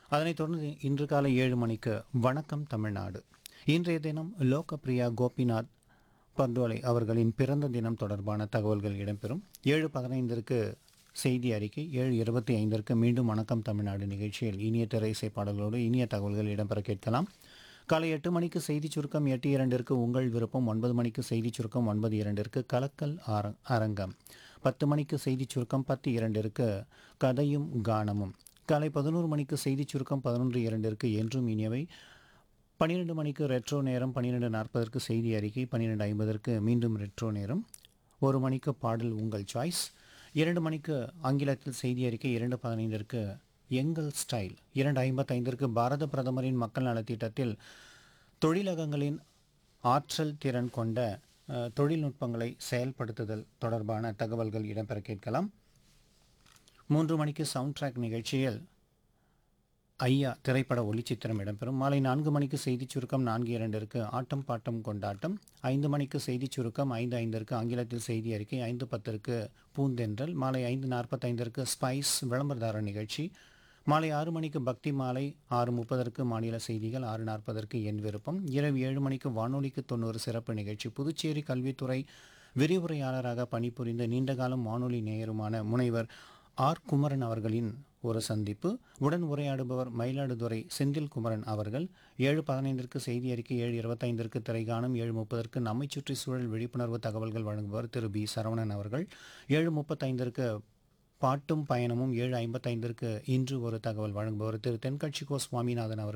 அதனைத் தொடர்ந்து இன்று காலை ஏழு மணிக்கு வணக்கம் தமிழ்நாடு இன்றைய தினம் லோகப்பிரியா கோபிநாத் பர்டோலை அவர்களின் பிறந்த தினம் தொடர்பான தகவல்கள் இடம்பெறும் ஏழு பதினைந்திற்கு செய்தி அறிக்கை ஏழு இருபத்தி ஐந்திற்கு மீண்டும் வணக்கம் தமிழ்நாடு நிகழ்ச்சியில் இனிய திரைசை பாடல்களோடு இனிய தகவல்கள் இடம்பெற கேட்கலாம் காலை எட்டு மணிக்கு செய்திச் சுருக்கம் எட்டு இரண்டிற்கு உங்கள் விருப்பம் ஒன்பது மணிக்கு செய்திச் சுருக்கம் ஒன்பது இரண்டிற்கு கலக்கல் ஆர- அரங்கம் பத்து மணிக்கு செய்திச் சுருக்கம் பத்து இரண்டிற்கு கதையும் கானமும் காலை பதினோரு மணிக்கு செய்திச் சுருக்கம் பதினொன்று இரண்டிற்கு என்றும் இனியவை பன்னிரெண்டு மணிக்கு ரெட்ரோ நேரம் பன்னிரெண்டு நாற்பதற்கு செய்தி அறிக்கை பன்னிரெண்டு ஐம்பதற்கு மீண்டும் ரெட்ரோ நேரம் ஒரு மணிக்கு பாடல் உங்கள் சாய்ஸ் இரண்டு மணிக்கு ஆங்கிலத்தில் செய்தி அறிக்கை இரண்டு பதினைந்திற்கு எங்கள் ஸ்டைல் இரண்டு ஐம்பத்தைந்திற்கு பாரத பிரதமரின் மக்கள் நலத்திட்டத்தில் தொழிலகங்களின் ஆற்றல் திறன் கொண்ட அஹ், தொழில்நுட்பங்களை செயல்படுத்துதல் தொடர்பான தகவல்கள் இடம்பெற கேட்கலாம் மூன்று மணிக்கு சவுண்ட் ட்ராக் நிகழ்ச்சியில் ஐயா திரைப்பட ஒளிச்சித்திரம் இடம்பெறும் மாலை நான்கு மணிக்கு செய்திச் சுருக்கம் நான்கு இரண்டிற்கு ஆட்டம் பாட்டம் கொண்டாட்டம் ஐந்து மணிக்கு செய்திச் சுருக்கம் ஐந்து ஐந்திற்கு ஆங்கிலத்தில் செய்தி அறிக்கை ஐந்து பத்திற்கு பூந்தென்றல் மாலை ஐந்து நாற்பத்தைந்திற்கு ஸ்பைஸ் விளம்பரதார நிகழ்ச்சி மாலை ஆறு மணிக்கு பக்தி மாலை ஆறு முப்பதற்கு மாநில செய்திகள் ஆறு நாற்பதற்கு என் விருப்பம் இரவு ஏழு மணிக்கு வானொலிக்கு தொண்ணூறு சிறப்பு நிகழ்ச்சி புதுச்சேரி கல்வித்துறை விரிவுரையாளராக பணிபுரிந்த நீண்டகாலம் வானொலி நேயருமான முனைவர் ஆர் குமரன் அவர்களின் ஒரு சந்திப்பு உடன் உரையாடுபவர் மயிலாடுதுறை செந்தில் குமரன் அவர்கள் ஏழு பதினைந்திற்கு செய்தி அறிக்கை ஏழு இருபத்தைந்திற்கு திரைகாணும் ஏழு முப்பதற்கு நம்மை சுற்றி சூழல் விழிப்புணர்வு தகவல்கள் வழங்குபவர் திரு பி சரவணன் அவர்கள் ஏழு முப்பத்தைந்திற்கு பாட்டும் பயணமும் ஏழு ஐம்பத்தைந்திற்கு இன்று ஒரு தகவல் வழங்குபவர் திரு தென்கட்சிகோ சுவாமிநாதன் அவர்கள்